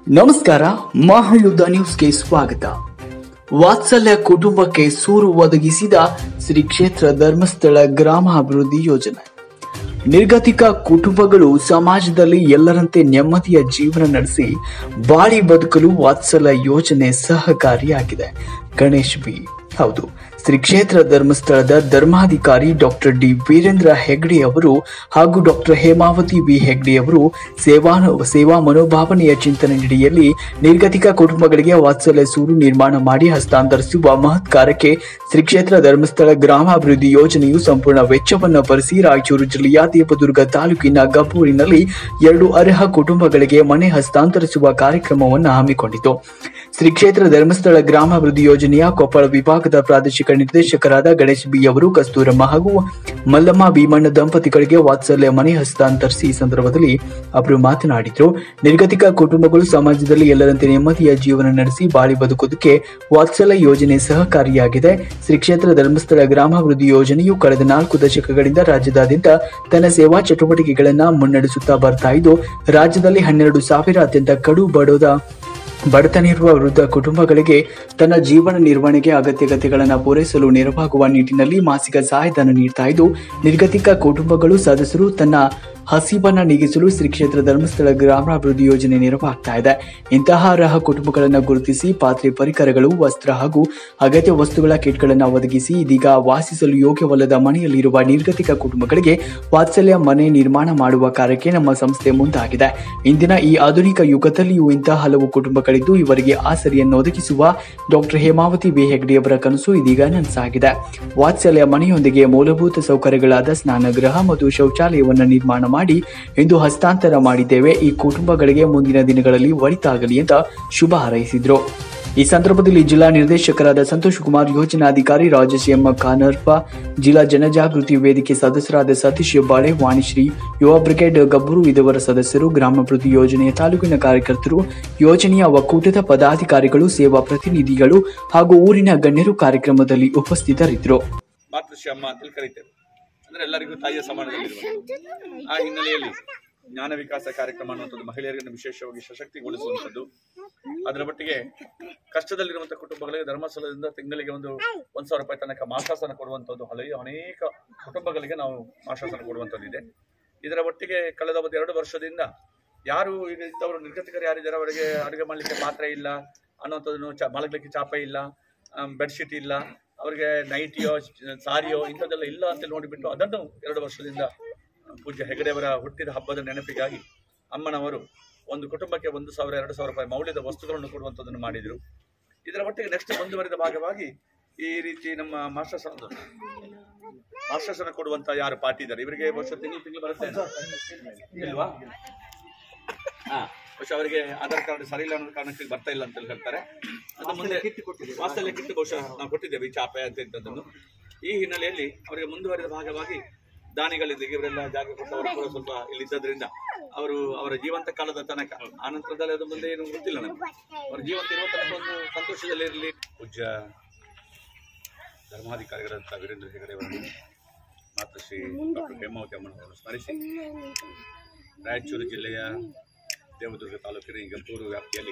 ನಮಸ್ಕಾರ ಮಹಾಯುದ್ಧ ನ್ಯೂಸ್ಗೆ ಸ್ವಾಗತ ವಾತ್ಸಲ್ಯ ಕುಟುಂಬಕ್ಕೆ ಸೂರು ಒದಗಿಸಿದ ಶ್ರೀ ಕ್ಷೇತ್ರ ಧರ್ಮಸ್ಥಳ ಗ್ರಾಮಾಭಿವೃದ್ಧಿ ಯೋಜನೆ ನಿರ್ಗತಿಕ ಕುಟುಂಬಗಳು ಸಮಾಜದಲ್ಲಿ ಎಲ್ಲರಂತೆ ನೆಮ್ಮದಿಯ ಜೀವನ ನಡೆಸಿ ಬಾಳಿ ಬದುಕಲು ವಾತ್ಸಲ್ಯ ಯೋಜನೆ ಸಹಕಾರಿಯಾಗಿದೆ ಗಣೇಶ್ ಬಿ ಹೌದು ಶ್ರೀ ಕ್ಷೇತ್ರ ಧರ್ಮಸ್ಥಳದ ಧರ್ಮಾಧಿಕಾರಿ ಡಾಕ್ಟರ್ ಡಿ ವೀರೇಂದ್ರ ಹೆಗ್ಡೆ ಅವರು ಹಾಗೂ ಡಾಕ್ಟರ್ ಹೇಮಾವತಿ ಬಿ ಹೆಗ್ಡೆ ಅವರು ಸೇವಾ ಸೇವಾ ಮನೋಭಾವನೆಯ ಚಿಂತನೆ ನೀಡಿಯಲ್ಲಿ ನಿರ್ಗತಿಕ ಕುಟುಂಬಗಳಿಗೆ ವಾತ್ಸಲ್ಯ ಸೂರು ನಿರ್ಮಾಣ ಮಾಡಿ ಹಸ್ತಾಂತರಿಸುವ ಮಹತ್ ಕಾರ್ಯಕ್ಕೆ ಶ್ರೀ ಕ್ಷೇತ್ರ ಧರ್ಮಸ್ಥಳ ಗ್ರಾಮಾಭಿವೃದ್ಧಿ ಯೋಜನೆಯು ಸಂಪೂರ್ಣ ವೆಚ್ಚವನ್ನು ಭರಿಸಿ ರಾಯಚೂರು ಜಿಲ್ಲೆಯ ದೇವದುರ್ಗ ತಾಲೂಕಿನ ಗಬ್ಬೂರಿನಲ್ಲಿ ಎರಡು ಅರ್ಹ ಕುಟುಂಬಗಳಿಗೆ ಮನೆ ಹಸ್ತಾಂತರಿಸುವ ಕಾರ್ಯಕ್ರಮವನ್ನು ಹಮ್ಮಿಕೊಂಡಿತು ಶ್ರೀ ಕ್ಷೇತ್ರ ಧರ್ಮಸ್ಥಳ ಗ್ರಾಮಾಭಿವೃದ್ಧಿ ಯೋಜನೆಯ ಕೊಪ್ಪಳ ವಿಭಾಗದ ಪ್ರಾದೇಶಿಕ ನಿರ್ದೇಶಕರಾದ ಗಣೇಶ್ ಬಿ ಅವರು ಕಸ್ತೂರಮ್ಮ ಹಾಗೂ ಮಲ್ಲಮ್ಮ ಭೀಮಣ್ಣ ದಂಪತಿಗಳಿಗೆ ವಾತ್ಸಲ್ಯ ಮನೆ ಹಸ್ತಾಂತರಿಸಿ ಈ ಸಂದರ್ಭದಲ್ಲಿ ಅವರು ಮಾತನಾಡಿದರು ನಿರ್ಗತಿಕ ಕುಟುಂಬಗಳು ಸಮಾಜದಲ್ಲಿ ಎಲ್ಲರಂತೆ ನೆಮ್ಮದಿಯ ಜೀವನ ನಡೆಸಿ ಬಾಳಿ ಬದುಕುವುದಕ್ಕೆ ವಾತ್ಸಲ್ಯ ಯೋಜನೆ ಸಹಕಾರಿಯಾಗಿದೆ ಶ್ರೀ ಕ್ಷೇತ್ರ ಧರ್ಮಸ್ಥಳ ಗ್ರಾಮಾಭಿವೃದ್ಧಿ ಯೋಜನೆಯು ಕಳೆದ ನಾಲ್ಕು ದಶಕಗಳಿಂದ ರಾಜ್ಯದಾದ್ಯಂತ ತನ್ನ ಸೇವಾ ಚಟುವಟಿಕೆಗಳನ್ನ ಮುನ್ನಡೆಸುತ್ತಾ ಬರ್ತಾ ಇದ್ದು ರಾಜ್ಯದಲ್ಲಿ ಹನ್ನೆರಡು ಸಾವಿರ ಅತ್ಯಂತ ಕಡು ಬಡದ ಬಡತನ ಇರುವ ವೃದ್ಧ ಕುಟುಂಬಗಳಿಗೆ ತನ್ನ ಜೀವನ ನಿರ್ವಹಣೆಗೆ ಅಗತ್ಯತೆಗಳನ್ನು ಪೂರೈಸಲು ನೆರವಾಗುವ ನಿಟ್ಟಿನಲ್ಲಿ ಮಾಸಿಕ ಸಹಾಯಧನ ನೀಡ್ತಾ ಇದ್ದು ನಿರ್ಗತಿಕ ಕುಟುಂಬಗಳು ಸದಸ್ಯರು ತನ್ನ ಹಸಿವನ್ನ ನೀಗಿಸಲು ಶ್ರೀ ಕ್ಷೇತ್ರ ಧರ್ಮಸ್ಥಳ ಗ್ರಾಮಾಭಿವೃದ್ಧಿ ಯೋಜನೆ ನೆರವಾಗ್ತಾ ಇದೆ ಇಂತಹ ಅರ್ಹ ಕುಟುಂಬಗಳನ್ನು ಗುರುತಿಸಿ ಪಾತ್ರೆ ಪರಿಕರಗಳು ವಸ್ತ್ರ ಹಾಗೂ ಅಗತ್ಯ ವಸ್ತುಗಳ ಕಿಟ್ಗಳನ್ನು ಒದಗಿಸಿ ಇದೀಗ ವಾಸಿಸಲು ಯೋಗ್ಯವಲ್ಲದ ಮನೆಯಲ್ಲಿರುವ ನಿರ್ಗತಿಕ ಕುಟುಂಬಗಳಿಗೆ ವಾತ್ಸಲ್ಯ ಮನೆ ನಿರ್ಮಾಣ ಮಾಡುವ ಕಾರ್ಯಕ್ಕೆ ನಮ್ಮ ಸಂಸ್ಥೆ ಮುಂದಾಗಿದೆ ಇಂದಿನ ಈ ಆಧುನಿಕ ಯುಗದಲ್ಲಿಯೂ ಇಂತಹ ಹಲವು ಕುಟುಂಬಗಳಿದ್ದು ಇವರಿಗೆ ಆಸರಿಯನ್ನು ಒದಗಿಸುವ ಡಾಕ್ಟರ್ ಹೇಮಾವತಿ ಬಿ ಹೆಗ್ಡೆಯವರ ಕನಸು ಇದೀಗ ನನಸಾಗಿದೆ ವಾತ್ಸಲ್ಯ ಮನೆಯೊಂದಿಗೆ ಮೂಲಭೂತ ಸೌಕರ್ಯಗಳಾದ ಸ್ನಾನಗೃಹ ಮತ್ತು ಶೌಚಾಲಯವನ್ನು ನಿರ್ಮಾಣ ಮಾಡಿ ಇಂದು ಹಸ್ತಾಂತರ ಮಾಡಿದ್ದೇವೆ ಈ ಕುಟುಂಬಗಳಿಗೆ ಮುಂದಿನ ದಿನಗಳಲ್ಲಿ ಒಳಿತಾಗಲಿ ಅಂತ ಶುಭ ಹಾರೈಸಿದ್ರು ಈ ಸಂದರ್ಭದಲ್ಲಿ ಜಿಲ್ಲಾ ನಿರ್ದೇಶಕರಾದ ಸಂತೋಷ್ ಕುಮಾರ್ ಯೋಜನಾಧಿಕಾರಿ ರಾಜೇಶ್ ಎಂ ಖಾನರ್ಪ ಜಿಲ್ಲಾ ಜನಜಾಗೃತಿ ವೇದಿಕೆ ಸದಸ್ಯರಾದ ಸತೀಶ್ ಬಾಳೆ ವಾಣಿಶ್ರೀ ಯುವ ಬ್ರಿಗೇಡ್ ಗಬ್ಬರು ಇದವರ ಸದಸ್ಯರು ಗ್ರಾಮಾಭಿವೃದ್ಧಿ ಯೋಜನೆಯ ತಾಲೂಕಿನ ಕಾರ್ಯಕರ್ತರು ಯೋಜನೆಯ ಒಕ್ಕೂಟದ ಪದಾಧಿಕಾರಿಗಳು ಸೇವಾ ಪ್ರತಿನಿಧಿಗಳು ಹಾಗೂ ಊರಿನ ಗಣ್ಯರು ಕಾರ್ಯಕ್ರಮದಲ್ಲಿ ಉಪಸ್ಥಿತರಿದ್ದರು ಮಾತೃಶ್ರೀ ಅಮ್ಮ ಅಂತೇಳಿ ಕರೀತೇವೆ ಅಂದ್ರೆ ಎಲ್ಲರಿಗೂ ತಾಯಿಯ ಸಮಾನದಲ್ಲಿರುವಂಥದ್ದು ಆ ಹಿನ್ನೆಲೆಯಲ್ಲಿ ಜ್ಞಾನ ವಿಕಾಸ ಕಾರ್ಯಕ್ರಮ ಅನ್ನುವಂಥದ್ದು ಮಹಿಳೆಯರನ್ನು ವಿಶೇಷವಾಗಿ ಸಶಕ್ತಿಗೊಳಿಸುವಂಥದ್ದು ಅದರ ಒಟ್ಟಿಗೆ ಕಷ್ಟದಲ್ಲಿರುವಂತಹ ಕುಟುಂಬಗಳಿಗೆ ಧರ್ಮಸ್ಥಳದಿಂದ ತಿಂಗಳಿಗೆ ಒಂದು ಒಂದ್ ಸಾವಿರ ರೂಪಾಯಿ ತನಕ ಮಾಸಾಸನ ಕೊಡುವಂಥದ್ದು ಹಳೆಯ ಅನೇಕ ಕುಟುಂಬಗಳಿಗೆ ನಾವು ಮಾಸಾಸನ ಕೊಡುವಂಥದ್ದಿದೆ ಇದರ ಒಟ್ಟಿಗೆ ಕಳೆದ ಒಂದು ಎರಡು ವರ್ಷದಿಂದ ಯಾರು ಈಗ ಇದ್ದವರು ನಿರ್ಗತಿಕರು ಯಾರಿದ್ದಾರೆ ಅವರಿಗೆ ಅಡುಗೆ ಮಾಡಲಿಕ್ಕೆ ಪಾತ್ರೆ ಇಲ್ಲ ಅನ್ನುವಂಥದ್ದನ್ನು ಚ ಮಲಗಲಿಕ್ಕೆ ಚಾಪೆ ಇಲ್ಲ ಬೆಡ್ಶೀಟ್ ಇಲ್ಲ ಅವರಿಗೆ ನೈಟಿಯೋ ಸಾರಿಯೋ ಇಂಥದ್ದೆಲ್ಲ ಇಲ್ಲ ಅಂತ ನೋಡಿಬಿಟ್ಟು ಅದನ್ನು ಎರಡು ವರ್ಷದಿಂದ ಪೂಜ್ಯ ಹೆಗಡೆಯವರ ಹುಟ್ಟಿದ ಹಬ್ಬದ ನೆನಪಿಗಾಗಿ ಅಮ್ಮನವರು ಒಂದು ಕುಟುಂಬಕ್ಕೆ ಒಂದು ಸಾವಿರ ಎರಡು ಸಾವಿರ ರೂಪಾಯಿ ಮೌಲ್ಯದ ವಸ್ತುಗಳನ್ನು ಕೊಡುವಂಥದ್ದನ್ನು ಮಾಡಿದರು ಇದರ ಒಟ್ಟಿಗೆ ನೆಕ್ಸ್ಟ್ ಮುಂದುವರಿದ ಭಾಗವಾಗಿ ಈ ರೀತಿ ನಮ್ಮ ಮಾಸ್ಟರ್ಸ್ ಮಾಸ್ಟರ್ಸ್ ಕೊಡುವಂತ ಯಾರು ಪಾರ್ಟಿ ಇದ್ದಾರೆ ಇವರಿಗೆ ಬಹುಶಃ ತಿಂಗಳು ತಿಂಗಳು ಬರುತ್ತೆ ಇಲ್ವಾ ಹಾ ಬಹುಶಃ ಅವರಿಗೆ ಆಧಾರ್ ಕಾರ್ಡ್ ಸರಿ ಇಲ್ಲ ಅನ್ನೋ ಕಾರಣಕ್ಕೆ ಇಲ್ಲಿ ಬರ್ತಾ ಇಲ್ಲ ಅಂತ ಹೇಳ್ತಾರೆ ಅದು ಮುಂದೆ ವಾಸ್ತವ್ಯ ಕಿಟ್ಟು ಬಹುಶಃ ನಾವು ಕೊಟ್ಟಿದ್ದೇವೆ ಈ ಚಾಪೆ ಅಂತ ಇಂಥದ್ದನ್ನು ಈ ಹಿನ್ನೆಲೆಯಲ್ಲಿ ಅವರಿಗೆ ಮುಂದುವರಿದ ಭಾಗವಾಗಿ ದಾನಿಗಳಿದ್ದು ಇವರೆಲ್ಲ ಜಾಗ ಕೊಟ್ಟವರು ಕೂಡ ಸ್ವಲ್ಪ ಇಲ್ಲಿದ್ದರಿಂದ ಅವರು ಅವರ ಜೀವಂತ ಕಾಲದ ತನಕ ಆ ನಂತರದಲ್ಲಿ ಅದು ಮುಂದೆ ಏನು ಗೊತ್ತಿಲ್ಲ ನಮಗೆ ಅವರ ಜೀವಂತ ಇರುವ ತನಕ ಒಂದು ಸಂತೋಷದಲ್ಲಿ ಇರಲಿ ಪೂಜ್ಯ ಧರ್ಮಾಧಿಕಾರಿಗಳಂತ ವೀರೇಂದ್ರ ಹೆಗಡೆ ಅವರನ್ನು ಮಾತೃಶ್ರೀ ಡಾಕ್ಟರ್ ಹೇಮಾವತಿ ಅಮ್ಮನವರನ್ನು ಸ್ಮರಿಸಿ ರಾಯಚೂರು ಜಿಲ್ಲೆಯ ದೇವದುರ್ಗ ತಾಲೂಕಿನ ಈ ಗಂಪೂರು ವ್ಯಾಪ್ತಿಯಲ್ಲಿ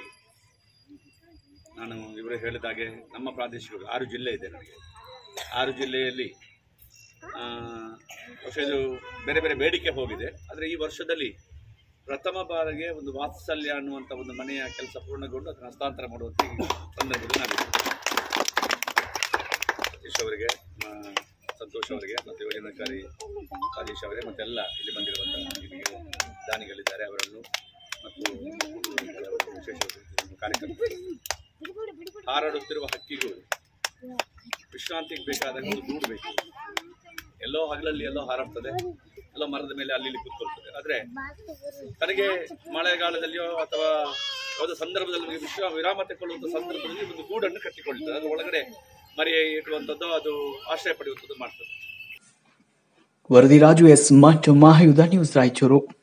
ನಾನು ಇವರು ಹೇಳಿದಾಗೆ ನಮ್ಮ ಪ್ರಾದೇಶಿಕ ಆರು ಜಿಲ್ಲೆ ಇದೆ ನನಗೆ ಆರು ಜಿಲ್ಲೆಯಲ್ಲಿ ಆ, ಬಹುಶಃ ಇದು ಬೇರೆ ಬೇರೆ ಬೇಡಿಕೆ ಹೋಗಿದೆ ಆದರೆ ಈ ವರ್ಷದಲ್ಲಿ ಪ್ರಥಮ ಬಾರಿಗೆ ಒಂದು ವಾತ್ಸಲ್ಯ ಅನ್ನುವಂಥ ಒಂದು ಮನೆಯ ಕೆಲಸ ಪೂರ್ಣಗೊಂಡು ಅದನ್ನು ಹಸ್ತಾಂತರ ಮಾಡುವಂಥ ಈ ಸಂದರ್ಭದಲ್ಲಿ ನಾವಿದ್ದೇವೆ ಸತೀಶ್ ಅವರಿಗೆ ಆ, ಸಂತೋಷ್ ಅವರಿಗೆ ಮತ್ತು ಯೋಜನಾಧಿಕಾರಿ ರಾಜೇಶ್ ಅವರಿಗೆ ಮತ್ತೆಲ್ಲ ಇಲ್ಲಿ ಬಂದಿರುವಂಥ ಹಿರಿಯ ದಾನಿಗಳಿದ್ದಾರೆ ಅವರನ್ನು ಮತ್ತು ಕೆಲವರು ವಿಶೇಷ ಕಾರ್ಯಕ್ರಮ ಹಾರಾಡುತ್ತಿರುವ ಹಕ್ಕಿಗೂ ವಿಶ್ರಾಂತಿಗೆ ಬೇಕಾದಾಗ ಒಂದು ಗೂಡು ಬೇಕು ಎಲ್ಲೋ ಹಗಲಲ್ಲಿ ಎಲ್ಲೋ ಹಾರಾಡ್ತದೆ ಎಲ್ಲೋ ಮರದ ಮೇಲೆ ಅಲ್ಲಿ ಇಲ್ಲಿ ಕೂತ್ಕೊಳ್ತದೆ ಆದ್ರೆ ತನಗೆ ಮಳೆಗಾಲದಲ್ಲಿಯೋ ಅಥವಾ ಯಾವುದೋ ಸಂದರ್ಭದಲ್ಲಿ ವಿಶ್ರಾಮ ವಿರಾಮ ತೆಕ್ಕೊಳ್ಳುವಂಥ ಸಂದರ್ಭದಲ್ಲಿ ಒಂದು ಗೂಡನ್ನು ಕಟ್ಟಿಕೊಳ್ತದೆ ಅದ್ರ ಒಳಗಡೆ ಮರಿ ಇಡುವಂಥದ್ದು ಅದು ಆಶ್ರಯ ಪಡೆಯುವಂಥದ್ದು ಮಾಡ್ತದೆ ವರದಿ ರಾಜು ಎಸ್ ಮಠ್ ಮಹಾಯುಧ ನ್ಯೂಸ್ ರಾಯಚೂರು